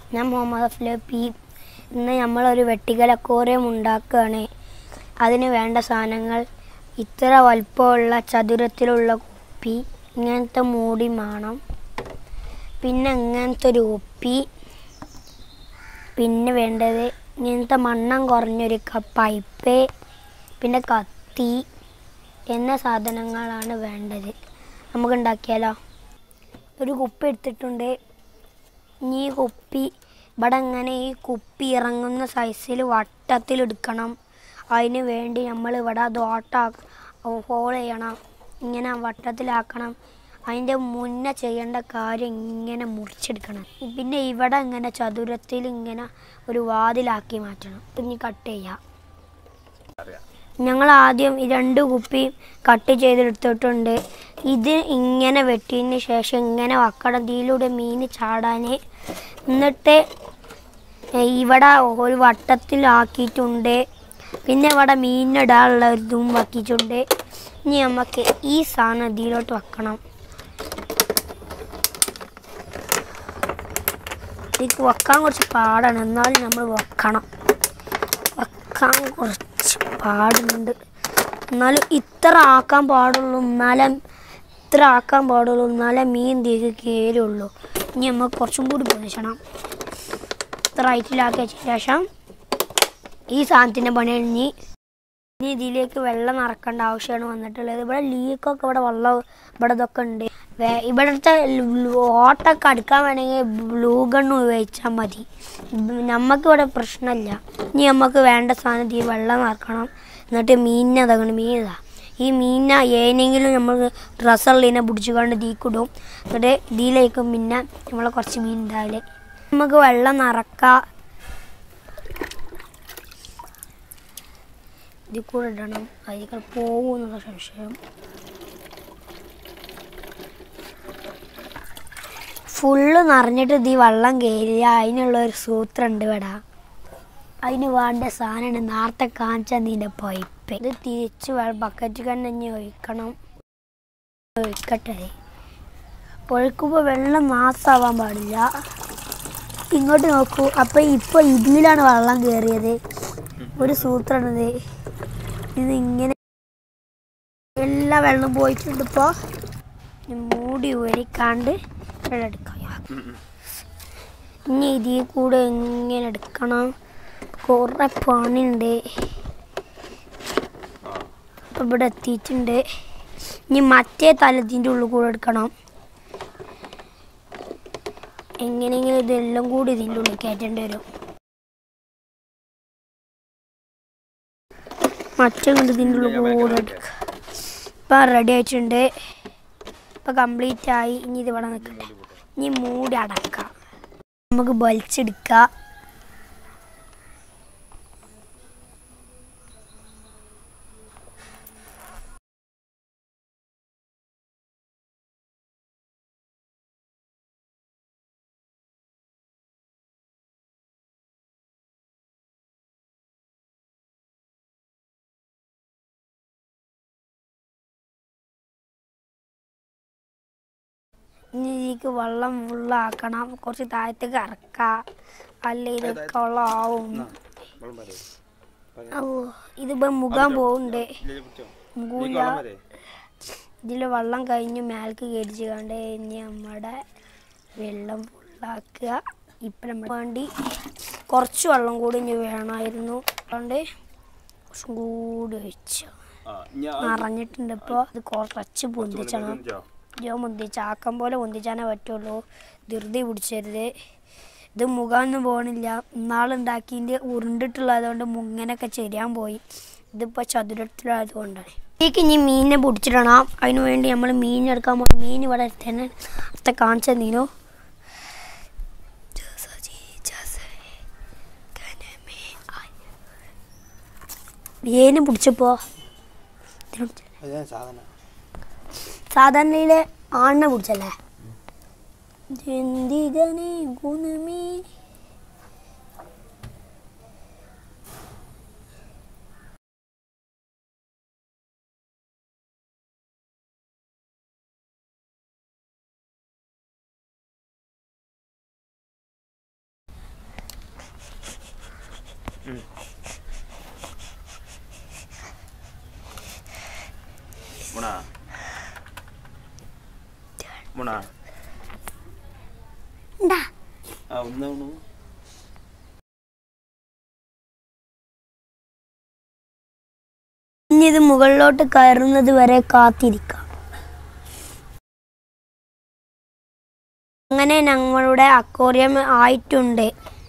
ഞാൻ മുഹമ്മദ് അഫ്ല പി ഇന്ന് നമ്മളൊരു വെട്ടിക്കൽ അക്വേറിയം ഉണ്ടാക്കുകയാണ് അതിന് വേണ്ട സാധനങ്ങൾ ഇത്ര വലുപ്പമുള്ള ചതുരത്തിലുള്ള കുപ്പി ഇങ്ങനത്തെ മൂടി വേണം പിന്നെ ഇങ്ങനത്തെ ഒരു കുപ്പി പിന്നെ വേണ്ടത് ഇങ്ങനത്തെ മണ്ണം കുറഞ്ഞൊരു ക- പൈപ്പ് പിന്നെ കത്തി എന്ന സാധനങ്ങളാണ് വേണ്ടത് നമുക്ക് ഉണ്ടാക്കിയാലോ ഒരു കുപ്പി എടുത്തിട്ടുണ്ട് ഇനി ഈ കുപ്പി ഇവിടെ ഇങ്ങനെ ഈ കുപ്പി ഇറങ്ങുന്ന സൈസിൽ വട്ടത്തിൽ എടുക്കണം അതിന് വേണ്ടി നമ്മൾ ഇവിടെ ദോട്ട ഹോൾ ചെയ്യണം ഇങ്ങനെ വട്ടത്തിലാക്കണം അതിൻ്റെ മുന്നേ ചെയ്യേണ്ട കാര്യം ഇങ്ങനെ മുറിച്ചെടുക്കണം പിന്നെ ഇവിടെ ഇങ്ങനെ ചതുരത്തിൽ ഇങ്ങനെ ഒരു വാതിലാക്കി മാറ്റണം ഇനി കട്ട് ചെയ്യാം ഞങ്ങൾ ആദ്യം ഈ രണ്ട് കുപ്പി കട്ട് ചെയ്തെടുത്തിട്ടുണ്ട് ഇത് ഇങ്ങനെ വെട്ടിയതിന് ശേഷം ഇങ്ങനെ വക്കണം ഇതിലൂടെ മീൻ ചാടാൻ എന്നിട്ട് ഇവിടെ ഒരു വട്ടത്തിലാക്കിയിട്ടുണ്ട് പിന്നെ ഇവിടെ മീനിടാനുള്ള ഒരു ഇതും വക്കിയിട്ടുണ്ട് ഇനി നമുക്ക് ഈ സാധനം ഇതിലോട്ട് വെക്കണം ഇതിക്ക് വെക്കാൻ കുറച്ച് പാടാണ് എന്നാലും നമ്മൾ വെക്കണം വെക്കാൻ കുറച്ച് പാടുണ്ട് എന്നാലും ഇത്ര ആക്കാൻ പാടുള്ളൂ എന്നാലേ ഇത്ര ആക്കാൻ പാടുള്ളൂ എന്നാലേ മീൻ തീക്ക് കയറുള്ളൂ ഇനി നമുക്ക് കുറച്ചും കൂടി പൊതിച്ചണം ഇത്ര ഹൈറ്റിലാക്കിയ ശേഷം ഈ സാധനത്തിൻ്റെ പണി കഴിഞ്ഞ് ഇനി ഇതിലേക്ക് വെള്ളം നിറക്കേണ്ട ആവശ്യമാണ് വന്നിട്ടുള്ളത് ഇവിടെ ലീക്കൊക്കെ ഇവിടെ വെള്ളം ഇവിടെ ഇതൊക്കെ ഉണ്ട് വേ- ഇവിടുത്തെ ഓട്ടൊക്കെ അടുക്കാൻ വേണമെങ്കിൽ ബ്ലൂ ഗണ്ണ് ഉപയോഗിച്ചാൽ മതി നമുക്ക് ഇവിടെ പ്രശ്നമില്ല ഇനി നമുക്ക് വേണ്ട സാധനം ഈ വെള്ളം നിറക്കണം എന്നിട്ട് മീനിനെ തകണം മീൻ ഇതാ ഈ മീനിനെ ഏനെങ്കിലും നമ്മൾ ഡ്രസ്സുള്ളതിനെ പിടിച്ചുകൊണ്ട് തീക്കിടും എന്നിട്ട് ഇതിലേക്കും പിന്നെ നമ്മൾ കുറച്ച് മീൻ ഉണ്ടാവില്ലേ നമുക്ക് വെള്ളം നിറക്കാം ഇതിൽ കൂടെ ഇടണം അതിൽ പോകുമെന്നുള്ള സംശയം ഫുള്ള് നിറഞ്ഞിട്ട് ഇത് ഈ വെള്ളം കയറിയ അതിനുള്ള ഒരു സൂത്രം ഉണ്ട് ഇവിടെ അതിന് വേണ്ട സാധനമാണ് നേരത്തെ കാണിച്ച നിന്റെ പൈപ്പ് ഇത് തിരിച്ച് ബക്കറ്റ് കണ്ണി ഒഴിക്കണം ഒഴിക്കട്ടെ ഒഴിക്കുമ്പോൾ വെള്ളം നാസാവാൻ പാടില്ല ഇങ്ങോട്ട് നോക്കൂ അപ്പം ഇപ്പോൾ ഇതിലാണ് വെള്ളം കയറിയത് ഒരു സൂത്രമാണിത് ഇത് ഇങ്ങനെ എല്ലാ വെള്ളം പോയിട്ടുണ്ട് ഇപ്പോൾ മൂടി ഊരിക്കാണ്ട് വെള്ളം എടുക്കാം ഇനി ഇതിൽ കൂടെ ഇങ്ങനെ എടുക്കണം കുറേ പണിയുണ്ട് ഇപ്പം ഇവിടെ എത്തിയിട്ടുണ്ട് ഇനി മറ്റേ തലത്തിൻ്റെ ഉള്ളിൽ കൂടെ എടുക്കണം എങ്ങനെയെങ്കിലും ഇതെല്ലാം കൂടി ഇതിൻ്റെ ഉള്ളിൽ കയറ്റേണ്ടി വരും മറ്റേ കൊണ്ട് ഇതിൻ്റെ ഉള്ളിൽ കൂടെ എടുക്കുക ഇപ്പം റെഡി ആയിട്ടുണ്ട് ഇപ്പം കംപ്ലീറ്റ് ആയി ഇനി ഇത് ഇവിടെ നിൽക്കട്ടെ ഇനി മൂടി അടക്കാം നമുക്ക് വലിച്ചെടുക്കാം ഇനി ഇതിലേക്ക് വെള്ളം ഫുള്ളാക്കണം കുറച്ച് താഴത്തേക്ക് ഇറക്കാം അല്ല ഇതൊക്കെ വെള്ളമാവും ഓ ഇതിപ്പോൾ മുഖാൻ പോകുന്നുണ്ട് മുഖൂല ഇതിൽ വെള്ളം കഴിഞ്ഞ് മേലേക്ക് കയറ്റിച്ച് കണ്ട് ഇനി നമ്മുടെ വെള്ളം ഫുള്ളാക്കുക ഇപ്പം നമ്മൾ വേണ്ടി കുറച്ച് വെള്ളം കൂടി ഇനി വേണമായിരുന്നു അതുകൊണ്ട് കുറച്ചും കൂടി ഒഴിച്ചു നിറഞ്ഞിട്ടുണ്ട് ഇപ്പോൾ ഇത് കുറച്ച് പൊന്തിച്ചണം ജോ മുന്തിച്ച് ആക്കം പോലെ പൊന്തിച്ചാനേ പറ്റുള്ളൂ ധൃതി പിടിച്ചരുത് ഇത് മുഖമൊന്നും പോകണില്ല ഇന്നാളുണ്ടാക്കിൻ്റെ ഉരുണ്ടിട്ടുള്ളതുകൊണ്ട് മുങ്ങനൊക്കെ ചെരിയാൻ പോയി ഇതിപ്പോൾ ചതുരത്തിലായതുകൊണ്ടാണ് ഇതിലേക്ക് ഇനി മീനിനെ പിടിച്ചിടണം അതിന് വേണ്ടി നമ്മൾ മീൻ എടുക്കാൻ പോകും മീൻ ഇവിടെ തന്നെ അടുത്ത കാണിച്ചു തന്നീനു മീന് പിടിച്ചപ്പോ സാധനം സാധാരണയിലെ ആണിനെ പിടിച്ചല്ലേ ജന്തികനെ ഗുണമേ മുണ മുണ ഉണ്ടാ ആ ഒന്നാണു ഇനി ഇത് മുകളിലോട്ട് കയറുന്നത് വരെ കാത്തിരിക്കാം അങ്ങനെ ഞങ്ങളുടെ അക്വേറിയം ആയിട്ടുണ്ട്